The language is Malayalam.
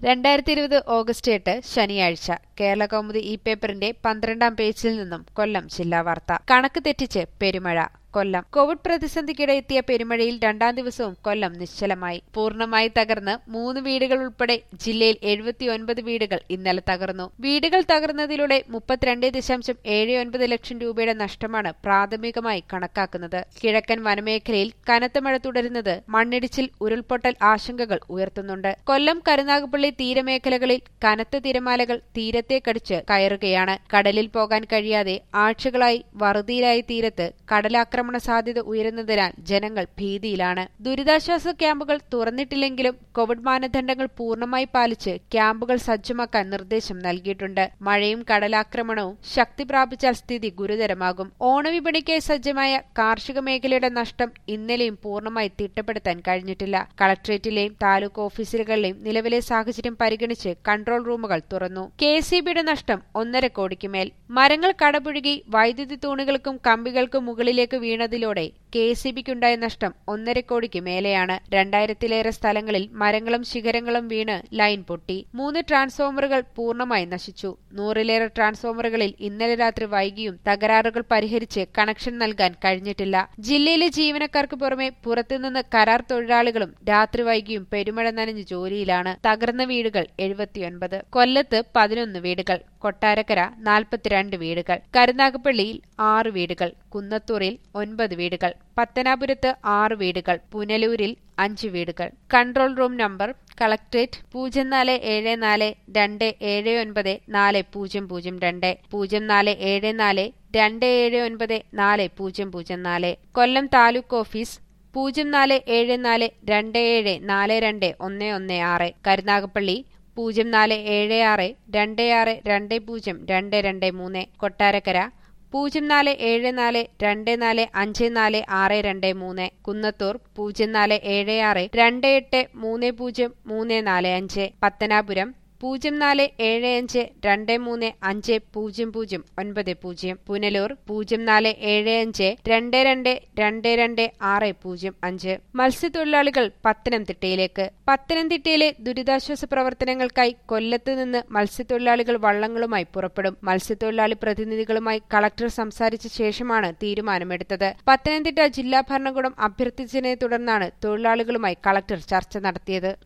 രണ്ടായിരത്തി ഇരുപത് ഓഗസ്റ്റ് എട്ട് ശനിയാഴ്ച കേരള കൗമുദി ഈ പേപ്പറിന്റെ പന്ത്രണ്ടാം പേജിൽ നിന്നും കൊല്ലം ജില്ലാ വാർത്ത കണക്ക് തെറ്റിച്ച് പെരുമഴ കൊല്ലം കോവിഡ് പ്രതിസന്ധിക്കിടെ എത്തിയ പെരുമഴയിൽ രണ്ടാം ദിവസവും കൊല്ലം നിശ്ചലമായി പൂർണ്ണമായി തകർന്ന് മൂന്ന് വീടുകൾ ഉൾപ്പെടെ ജില്ലയിൽ എഴുപത്തിയൊൻപത് വീടുകൾ ഇന്നലെ തകർന്നു വീടുകൾ തകർന്നതിലൂടെ മുപ്പത്തിരണ്ട് ദശാംശം ഏഴ് ഒൻപത് ലക്ഷം രൂപയുടെ നഷ്ടമാണ് പ്രാഥമികമായി കണക്കാക്കുന്നത് കിഴക്കൻ വനമേഖലയിൽ കനത്ത മഴ തുടരുന്നത് മണ്ണിടിച്ചിൽ ഉരുൾപൊട്ടൽ ആശങ്കകൾ ഉയർത്തുന്നുണ്ട് കൊല്ലം കരുനാഗപ്പള്ളി തീരമേഖലകളിൽ കനത്ത തിരമാലകൾ തീരത്തെ കടിച്ച് കയറുകയാണ് കടലിൽ പോകാൻ കഴിയാതെ ആഴ്ചകളായി വറുതിയിലായ തീരത്ത് കടലാക്രമണ സാധ്യത ഉയരുന്നതിനാൽ ജനങ്ങൾ ഭീതിയിലാണ് ദുരിതാശ്വാസ ക്യാമ്പുകൾ തുറന്നിട്ടില്ലെങ്കിലും കോവിഡ് മാനദണ്ഡങ്ങൾ പൂർണ്ണമായി പാലിച്ച് ക്യാമ്പുകൾ സജ്ജമാക്കാൻ നിർദ്ദേശം നൽകിയിട്ടുണ്ട് മഴയും കടലാക്രമണവും ശക്തി പ്രാപിച്ചാൽ സ്ഥിതി ഗുരുതരമാകും ഓണവിപണിക്കായി സജ്ജമായ കാർഷിക മേഖലയുടെ നഷ്ടം ഇന്നലെയും പൂർണ്ണമായി തിട്ടപ്പെടുത്താൻ കഴിഞ്ഞിട്ടില്ല കളക്ട്രേറ്റിലെയും താലൂക്ക് ഓഫീസുകളിലെയും നിലവിലെ സാഹചര്യം പരിഗണിച്ച് കൺട്രോൾ റൂമുകൾ തുറന്നു കെ നഷ്ടം ഒന്നര കോടിക്ക് മേൽ മരങ്ങൾ കടപുഴുകി വൈദ്യുതി തൂണുകൾക്കും കമ്പികൾക്കും മുകളിലേക്ക് വീണതിലൂടെ കെ എസ് ബിക്കുണ്ടായ നഷ്ടം ഒന്നര കോടിക്ക് മേലെയാണ് രണ്ടായിരത്തിലേറെ സ്ഥലങ്ങളിൽ മരങ്ങളും ശിഖരങ്ങളും വീണ് ലൈൻ പൊട്ടി മൂന്ന് ട്രാൻസ്ഫോമറുകൾ പൂർണ്ണമായി നശിച്ചു നൂറിലേറെ ട്രാൻസ്ഫോമറുകളിൽ ഇന്നലെ രാത്രി വൈകിയും തകരാറുകൾ പരിഹരിച്ച് കണക്ഷൻ നൽകാൻ കഴിഞ്ഞിട്ടില്ല ജില്ലയിലെ ജീവനക്കാർക്ക് പുറമെ പുറത്തുനിന്ന് കരാർ തൊഴിലാളികളും രാത്രി വൈകിയും പെരുമഴ നനഞ്ഞ് ജോലിയിലാണ് തകർന്ന വീടുകൾ എഴുപത്തിയൊൻപത് കൊല്ലത്ത് പതിനൊന്ന് വീടുകൾ കൊട്ടാരക്കര നാൽപ്പത്തിരണ്ട് വീടുകൾ കരുനാഗപ്പള്ളിയിൽ ആറ് വീടുകൾ കുന്നത്തൂറിൽ ഒൻപത് വീടുകൾ പത്തനാപുരത്ത് ആറ് വീടുകൾ പുനലൂരിൽ അഞ്ച് വീടുകൾ കൺട്രോൾ റൂം നമ്പർ കളക്ട്രേറ്റ് പൂജ്യം നാല് ഏഴ് നാല് രണ്ട് ഏഴ് ഒൻപത് നാല് പൂജ്യം പൂജ്യം രണ്ട് പൂജ്യം നാല് ഏഴ് നാല് രണ്ട് ഏഴ് ഒൻപത് നാല് പൂജ്യം പൂജ്യം നാല് കൊല്ലം താലൂക്ക് ഓഫീസ് പൂജ്യം നാല് ഏഴ് നാല് രണ്ട് ഏഴ് നാല് രണ്ട് ഒന്ന് ഒന്ന് ആറ് കരുനാഗപ്പള്ളി പൂജ്യം നാല് ഏഴ് ആറ് രണ്ട് ആറ് രണ്ട് പൂജ്യം രണ്ട് രണ്ട് മൂന്ന് കൊട്ടാരക്കര പൂജ്യം നാല് ഏഴ് നാല് രണ്ട് നാല് അഞ്ച് നാല് ആറ് രണ്ട് മൂന്ന് കുന്നത്തൂർ പൂജ്യം നാല് ഏഴ് ആറ് രണ്ട് എട്ട് മൂന്ന് പൂജ്യം മൂന്ന് നാല് അഞ്ച് പത്തനാപുരം പൂജ്യം നാല് ഏഴ് അഞ്ച് രണ്ട് മൂന്ന് അഞ്ച് പൂജ്യം പൂജ്യം ഒൻപത് പൂജ്യം പുനലൂർ പൂജ്യം നാല് ഏഴ് അഞ്ച് രണ്ട് രണ്ട് രണ്ട് രണ്ട് ആറ് പൂജ്യം അഞ്ച് മത്സ്യത്തൊഴിലാളികൾ പത്തനംതിട്ടയിലേക്ക് പത്തനംതിട്ടയിലെ ദുരിതാശ്വാസ പ്രവർത്തനങ്ങൾക്കായി കൊല്ലത്ത് നിന്ന് മത്സ്യത്തൊഴിലാളികൾ വള്ളങ്ങളുമായി പുറപ്പെടും മത്സ്യത്തൊഴിലാളി പ്രതിനിധികളുമായി കളക്ടർ സംസാരിച്ച ശേഷമാണ് തീരുമാനമെടുത്തത് പത്തനംതിട്ട ജില്ലാ ഭരണകൂടം അഭ്യർത്ഥിച്ചതിനെ തുടർന്നാണ് തൊഴിലാളികളുമായി കളക്ടർ ചർച്ച നടത്തിയത്